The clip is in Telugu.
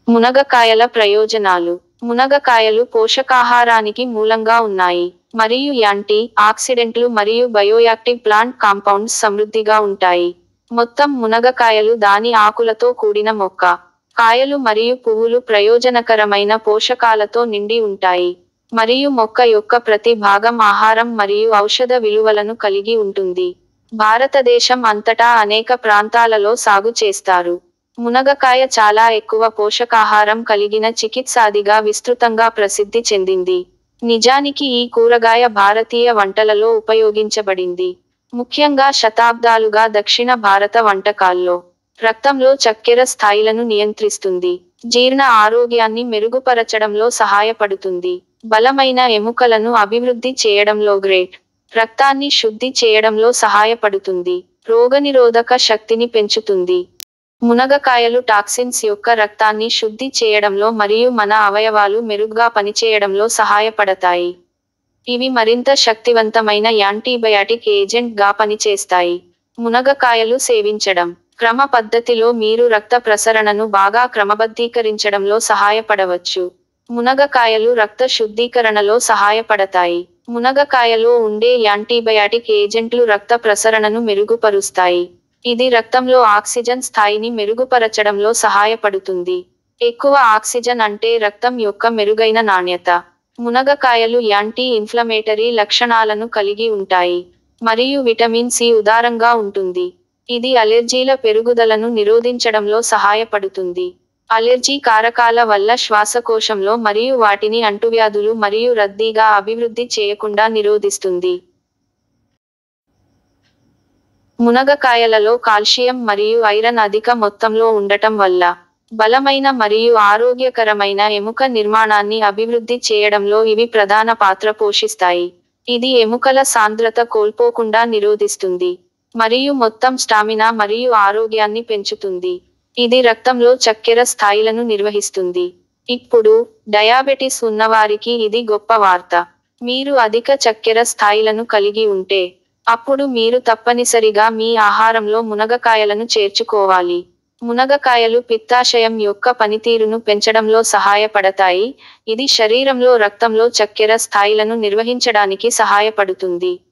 మునగకాయల ప్రయోజనాలు మునగకాయలు పోషకాహారానికి మూలంగా ఉన్నాయి మరియు యాంటీ ఆక్సిడెంట్లు మరియు బయోయాక్టివ్ ప్లాంట్ కాంపౌండ్స్ సమృద్ధిగా ఉంటాయి మొత్తం మునగకాయలు దాని ఆకులతో కూడిన మొక్క కాయలు మరియు పువ్వులు ప్రయోజనకరమైన పోషకాలతో నిండి ఉంటాయి మరియు మొక్క యొక్క ప్రతి భాగం ఆహారం మరియు ఔషధ విలువలను కలిగి ఉంటుంది భారతదేశం అంతటా అనేక ప్రాంతాలలో సాగు చేస్తారు మునగకాయ చాలా ఎక్కువ పోషకాహారం కలిగిన చికిత్సాదిగా విస్తృతంగా ప్రసిద్ధి చెందింది నిజానికి ఈ కూరగాయ భారతీయ వంటలలో ఉపయోగించబడింది ముఖ్యంగా శతాబ్దాలుగా దక్షిణ భారత వంటకాల్లో రక్తంలో చక్కెర స్థాయిలను నియంత్రిస్తుంది జీర్ణ ఆరోగ్యాన్ని మెరుగుపరచడంలో సహాయపడుతుంది బలమైన ఎముకలను అభివృద్ధి చేయడంలో గ్రేట్ రక్తాన్ని శుద్ధి చేయడంలో సహాయపడుతుంది రోగనిరోధక శక్తిని పెంచుతుంది మునగకాయలు టాక్సిన్స్ యొక్క రక్తాన్ని శుద్ధి చేయడంలో మరియు మన అవయవాలు మెరుగ్గా పనిచేయడంలో సహాయపడతాయి ఇవి మరింత శక్తివంతమైన యాంటీబయాటిక్ ఏజెంట్ గా పనిచేస్తాయి మునగకాయలు సేవించడం క్రమ పద్ధతిలో మీరు రక్త ప్రసరణను బాగా క్రమబద్ధీకరించడంలో సహాయపడవచ్చు మునగకాయలు రక్త శుద్ధీకరణలో సహాయపడతాయి మునగకాయలో ఉండే యాంటీబయాటిక్ ఏజెంట్లు రక్త ప్రసరణను మెరుగుపరుస్తాయి ఇది రక్తంలో ఆక్సిజన్ స్థాయిని మెరుగుపరచడంలో సహాయపడుతుంది ఎక్కువ ఆక్సిజన్ అంటే రక్తం యొక్క మెరుగైన నాణ్యత మునగకాయలు యాంటీ ఇన్ఫ్లమేటరీ లక్షణాలను కలిగి ఉంటాయి మరియు విటమిన్ సి ఉదారంగా ఉంటుంది ఇది అలెర్జీల పెరుగుదలను నిరోధించడంలో సహాయపడుతుంది అలెర్జీ కారకాల వల్ల శ్వాసకోశంలో మరియు వాటిని అంటువ్యాధులు మరియు రద్దీగా అభివృద్ధి చేయకుండా నిరోధిస్తుంది మునగకాయలలో కాల్షియం మరియు ఐరన్ అధిక మొత్తంలో ఉండటం వల్ల బలమైన మరియు ఆరోగ్యకరమైన ఎముక నిర్మాణాన్ని అభివృద్ధి చేయడంలో ఇవి ప్రధాన పాత్ర పోషిస్తాయి ఇది ఎముకల సాంద్రత కోల్పోకుండా నిరోధిస్తుంది మరియు మొత్తం స్టామినా మరియు ఆరోగ్యాన్ని పెంచుతుంది ఇది రక్తంలో చక్కెర స్థాయిలను నిర్వహిస్తుంది ఇప్పుడు డయాబెటిస్ ఉన్నవారికి ఇది గొప్ప వార్త మీరు అధిక చక్కెర స్థాయిలను కలిగి ఉంటే అప్పుడు మీరు తప్పనిసరిగా మీ ఆహారంలో మునగకాయలను చేర్చుకోవాలి మునగకాయలు పిత్తాశయం యొక్క పనితీరును పెంచడంలో సహాయపడతాయి ఇది శరీరంలో రక్తంలో చక్కెర స్థాయిలను నిర్వహించడానికి సహాయపడుతుంది